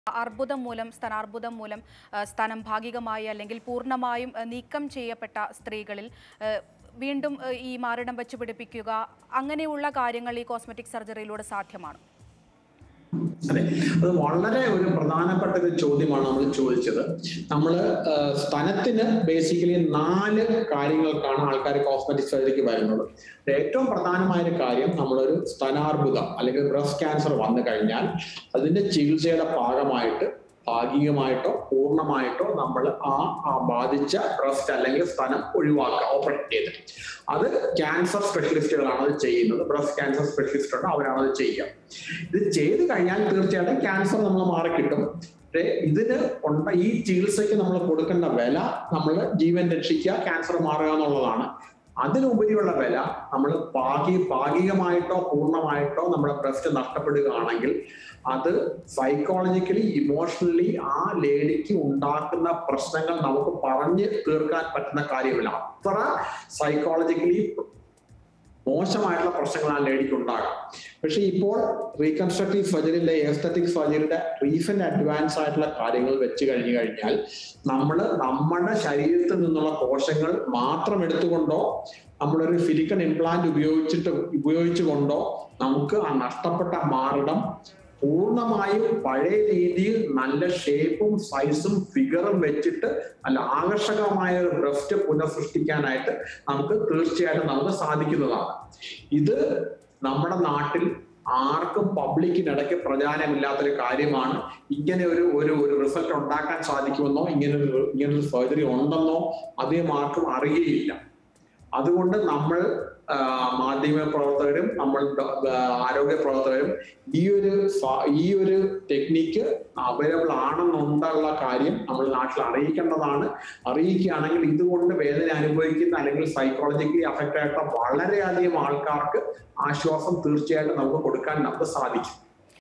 അർബുദം മൂലം സ്ഥാനാർബുദം മൂലം ആ, സ്ഥാനം ഭാഗികമായി അല്ലെങ്കിൽ പൂർണ്ണമായും ആ, നീക്കം ചെയ്യപ്പെട്ട സ്ത്രീകളിൽ ആ, വീണ്ടും ആ, ഈ മാറിടം വെച്ച് പിടിപ്പിക്കുക അങ്ങനെയുള്ള കാര്യങ്ങൾ ഈ കോസ്മെറ്റിക് സർജറിയിലൂടെ സാധ്യമാണ് അതെ അത് വളരെ ഒരു പ്രധാനപ്പെട്ട ഒരു ചോദ്യമാണ് നമ്മൾ ചോദിച്ചത് നമ്മൾ സ്തനത്തിന് ബേസിക്കലി നാല് കാര്യങ്ങൾക്കാണ് ആൾക്കാർ കോസ്മെറ്റിക് സർജറിക്ക് വരുന്നത് ഏറ്റവും പ്രധാനമായ ഒരു കാര്യം നമ്മളൊരു സ്തനാർബുദം അല്ലെങ്കിൽ ബ്രസ്റ്റ് ക്യാൻസർ വന്നു കഴിഞ്ഞാൽ അതിന്റെ ചികിത്സയുടെ ഭാഗമായിട്ട് ഭാഗികമായിട്ടോ പൂർണ്ണമായിട്ടോ നമ്മൾ ആ ആ ബാധിച്ച ബ്രസ്റ്റ് അല്ലെങ്കിൽ സ്തനം ഒഴിവാക്കുക ഓപ്പറേറ്റ് ചെയ്ത് അത് ക്യാൻസർ സ്പെഷ്യലിസ്റ്റുകളാണ് അത് ചെയ്യുന്നത് ബ്രസ്റ്റ് ക്യാൻസർ സ്പെഷ്യലിസ്റ്റ് ഉണ്ട് അവരാണ് അത് ചെയ്യുക ഇത് ചെയ്ത് കഴിഞ്ഞാൽ തീർച്ചയായിട്ടും ക്യാൻസർ നമ്മൾ മാറിക്കിട്ടും പക്ഷേ ഇതിന് ഉണ്ട ഈ ചികിത്സയ്ക്ക് നമ്മൾ കൊടുക്കേണ്ട വില നമ്മൾ ജീവൻ രക്ഷിക്കുക ക്യാൻസർ മാറുക എന്നുള്ളതാണ് അതിനുപരിയുള്ള വില നമ്മൾ ഭാഗി ഭാഗികമായിട്ടോ പൂർണ്ണമായിട്ടോ നമ്മുടെ ബ്രസ്റ്റ് നഷ്ടപ്പെടുകയാണെങ്കിൽ അത് സൈക്കോളജിക്കലി ഇമോഷണലി ആ ലേഡിക്ക് ഉണ്ടാക്കുന്ന പ്രശ്നങ്ങൾ നമുക്ക് പറഞ്ഞ് തീർക്കാൻ പറ്റുന്ന കാര്യമില്ല അത്ര സൈക്കോളജിക്കലി മോശമായിട്ടുള്ള പ്രശ്നങ്ങൾ ആ ലേഡിക്ക് ഉണ്ടാകാം പക്ഷെ ഇപ്പോൾ റീകൺസ്ട്രക്റ്റീവ് സർജറിയിലെ എസ്തറ്റിക് സർജറിയുടെ റീസെന്റ് അഡ്വാൻസ് ആയിട്ടുള്ള കാര്യങ്ങൾ വെച്ച് കഴിഞ്ഞു കഴിഞ്ഞാൽ നമ്മൾ നമ്മുടെ ശരീരത്തിൽ നിന്നുള്ള കോശങ്ങൾ മാത്രം എടുത്തുകൊണ്ടോ നമ്മളൊരു സിലിക്കൺ ഇംപ്ലാന്റ് ഉപയോഗിച്ചിട്ട് ഉപയോഗിച്ചുകൊണ്ടോ നമുക്ക് ആ നഷ്ടപ്പെട്ട മാറിടം പൂർണ്ണമായും പഴയ രീതിയിൽ നല്ല ഷേപ്പും സൈസും ഫിഗറും വെച്ചിട്ട് നല്ല ആകർഷകമായ ഒരു ബ്രസ്റ്റ് പുനഃസൃഷ്ടിക്കാനായിട്ട് നമുക്ക് തീർച്ചയായിട്ടും നമുക്ക് സാധിക്കുന്നതാണ് ഇത് നമ്മുടെ നാട്ടിൽ ആർക്കും പബ്ലിക്കിനിടയ്ക്ക് പ്രചാരമില്ലാത്തൊരു കാര്യമാണ് ഇങ്ങനെ ഒരു ഒരു ഒരു റിസൾട്ട് ഉണ്ടാക്കാൻ സാധിക്കുമെന്നോ ഇങ്ങനെ ഒരു ഇങ്ങനൊരു സർജറി ഉണ്ടെന്നോ അധികം ആർക്കും അറിയുകയില്ല അതുകൊണ്ട് നമ്മൾ ആ, മാധ്യമ പ്രവർത്തകരും നമ്മൾ ഡ- ആ, ആരോഗ്യ പ്രവർത്തകരും ഈ ഒരു സ- ഈ ഒരു ടെക്നിക്ക് അവൈലബിൾ ആണെന്നുണ്ടുള്ള കാര്യം നമ്മൾ നാട്ടിൽ അറിയിക്കേണ്ടതാണ് അറിയിക്കുകയാണെങ്കിൽ ഇതുകൊണ്ട് വേദന അനുഭവിക്കുന്ന അല്ലെങ്കിൽ സൈക്കോളജിക്കലി അഫക്റ്റ് ആയിട്ടുള്ള വളരെയധികം ആൾക്കാർക്ക് ആശ്വാസം തീർച്ചയായിട്ടും നമുക്ക് കൊടുക്കാൻ നമുക്ക് സാധിക്കും